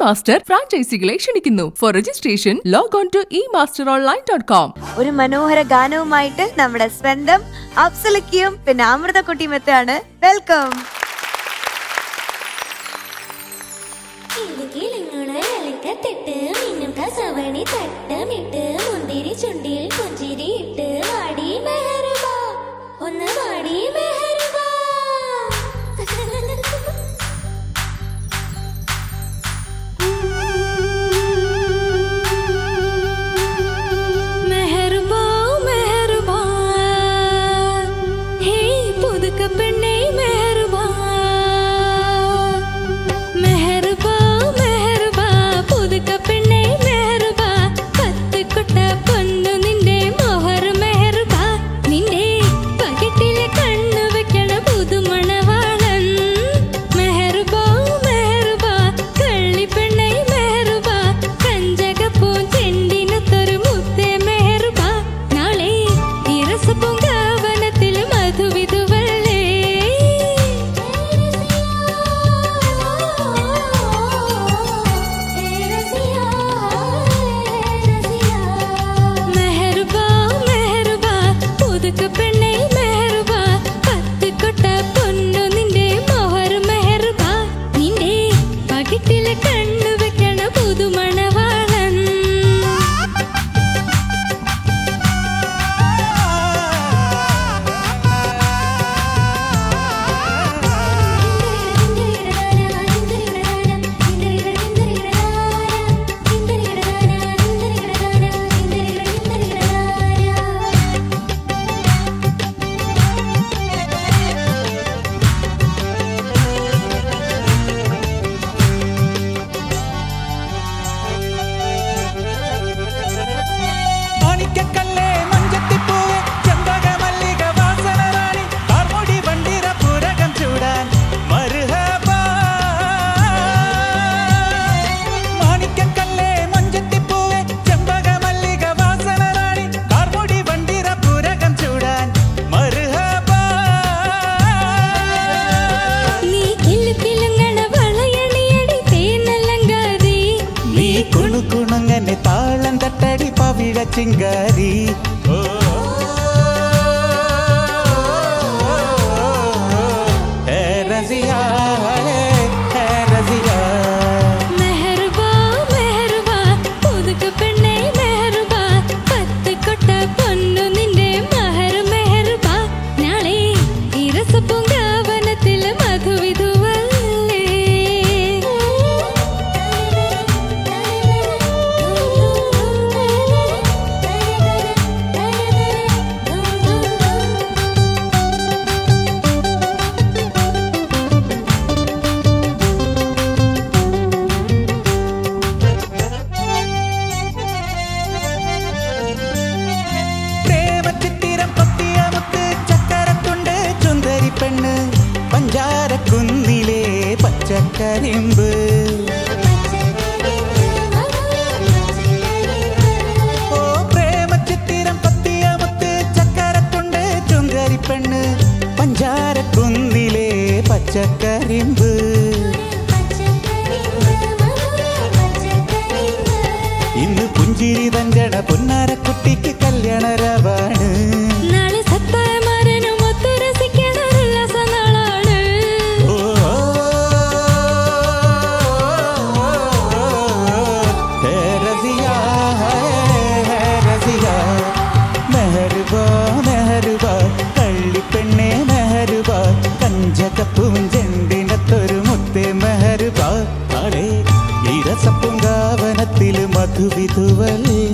master ഫ്രാഞ്ചൈസികളെ ക്ഷണിക്കുന്നു for registration log on to E master online dot com ഒരു മനോഹര ഗാനവുമായിട്ട് നമ്മുടെ സ്വന്തം അഫ്സലക്കിയും പിന്നെ അമൃതക്കുട്ടിയും എത്തുകയാണ് വെൽക്കം കിലുകിലുങ്ങുണരലിക്കത്തിട്ട് മിന്നും കസവണി തട്ടമിട്ട് മുന്തിരി ചുണ്ടിൽ പുഞ്ചിരിയിട്ട് വാടി മെഹറുബാ ഒന്ന് വാടി മെഹറുബാ മെഹറുബാ മെഹറുബാ ഹേ പുതുക്ക പെണ്ണേ മെഹറുബാ മെഹറുബാ മെഹറുബാ പുതുക്ക പെണ്ണേ മെഹറുബാ പത്ത് കൊട്ട പൊന്നു നിന്റെ മോഹർ മെഹറുബാ നിന്റെ പകിട്ടിലെ കണ്ണു വെക്കണ പുതുമണവാളൻ മെഹറുബാ മെഹറുബാ കള്ളിപ്പെണ്ണേ മെഹറുബാ കഞ്ചകപ്പൂ ചെണ്ടിനത്തൊരു മുത്തേ മെഹറുബാ നാളെ ഇറസപ്പൂങ്കാവനത്തിൽ മധുവിധുവല്ലേ മെഹറുബാ മെഹറുബാ പുതുക്ക പെണ്ണേ മെഹറുബാ പത്ത് കൊട്ട പൊന്നു നിന്റെ മോഹർ മെഹറുബാ നിന്റെ പകിട്ടിലെ കണ്ണു വെക്കണ പുതുമണവാളൻ മാണിക്കക്കല്ലേ മഞ്ചത്തിപ്പൂവേ ചെമ്പക മല്ലിക വാസന റാണി കാർമുടി വണ്ടിര പുരകം ചൂടാൻ മരുഹബാ മാണിക്കക്കല്ലേ മഞ്ചത്തിപ്പൂവേ ചെമ്പക മല്ലിക വാസന റാണി കാർമുടി വണ്ടിര പുരകം ചൂടാൻ മരുഹബാ നീ കിലുക്കിലുങ്ങണ വളയണിയടി തേനലങ്കാരി നീ കുണുകുണുങ്ങനെ താളം തട്ടടി പവിഴ ചിങ്കാരി ഓ ഹേ റസിയാ ഹേ റസിയാ മെഹറുബാ മെഹറുബാ പുതുക്ക പെണ്ണേ മെഹറുബാ പത്ത് കൊട്ട പൊന്നു നിന്റെ മഹർ മെഹറുബാ നാളെ ഇറസപ്പൂങ്കാവനത്തിൽ മധുവിധുവല്ലേ പ്രേമചിത്തിരം പൊത്തിയ മുത്ത് ചക്കരത്തുണ്ട് ചുന്തരി പെണ്ണ് പഞ്ചാരക്കുന്നിലെ പച്ചക്കരിമ്പ് ഓ പ്രേമചിത്തിരം പൊത്തിയ മുത്ത് ചക്കരത്തുണ്ട് ചുന്തരി പെണ്ണ് പഞ്ചാരക്കുന്നിലെ പച്ചക്കരിമ്പ് ഇന്ന് പുഞ്ചിരി തഞ്ചട പൊന്നാരക്കുട്ടിക്ക് കല്യാണരവാണ് നാളെ സത്തായമാരനും ഒത്തു രസിക്കണ ഉല്ലാസനാളാണ് ഓ ഹേ റസിയാ ഹേ റസിയാ മെഹറുബാ മെഹറുബാ കള്ളിപ്പെണ്ണേ മെഹറുബാ കഞ്ചകപ്പും ചെണ്ടിനത്തൊരു മുത്തേ മെഹറുബാ ആടേ ഇരസപ്പുങ്കാവനത്തിൽ മധുവിധുവല്ലേ